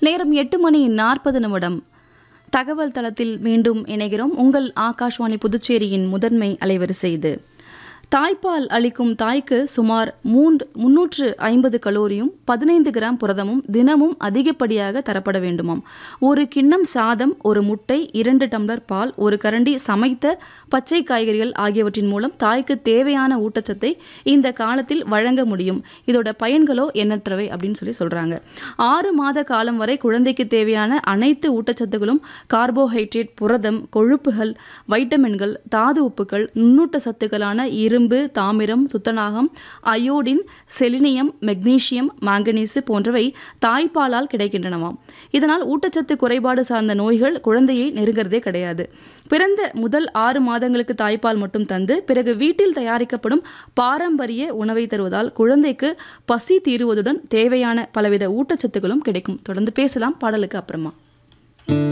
நேரம் எட்டு மணி நாற்பது நிமிடம் தகவல் தளத்தில் மீண்டும் இணைகிறோம் உங்கள் ஆகாஷ்வாணி புதுச்சேரியின் முதன்மை அலைவரிசை இது தாய்ப்பால் அளிக்கும் தாய்க்கு சுமார் மூன்று முன்னூற்று ஐம்பது கலோரியும் பதினைந்து கிராம் புரதமும் தினமும் அதிகப்படியாக தரப்பட வேண்டுமாம் ஒரு கிண்ணம் சாதம் ஒரு முட்டை இரண்டு டம்ளர் பால் ஒரு கரண்டி சமைத்த பச்சை காய்கறிகள் ஆகியவற்றின் மூலம் தாய்க்கு தேவையான ஊட்டச்சத்தை இந்த காலத்தில் வழங்க முடியும் இதோட பயன்களோ எண்ணற்றவை அப்படின்னு சொல்லி சொல்றாங்க ஆறு மாத காலம் வரை குழந்தைக்கு தேவையான அனைத்து ஊட்டச்சத்துகளும் கார்போஹைட்ரேட் புரதம் கொழுப்புகள் வைட்டமின்கள் தாது உப்புகள் நுண்ணூட்ட சத்துக்களான இரும்பு தாமிரம் துத்தநாகம் அயோடின் செலினியம் மெக்னீசியம் மாங்கனீசு போன்றவை தாய்ப்பாலால் கிடைக்கின்றனவாம் இதனால் ஊட்டச்சத்து குறைபாடு சார்ந்த நோய்கள் குழந்தையை நெருங்கிறதே கிடையாது பிறந்த முதல் ஆறு மாதங்களுக்கு தாய்ப்பால் மட்டும் தந்து பிறகு வீட்டில் தயாரிக்கப்படும் பாரம்பரிய உணவை தருவதால் குழந்தைக்கு பசி தீருவதுடன் தேவையான பலவித ஊட்டச்சத்துக்களும் கிடைக்கும் தொடர்ந்து பேசலாம் பாடலுக்கு அப்புறமா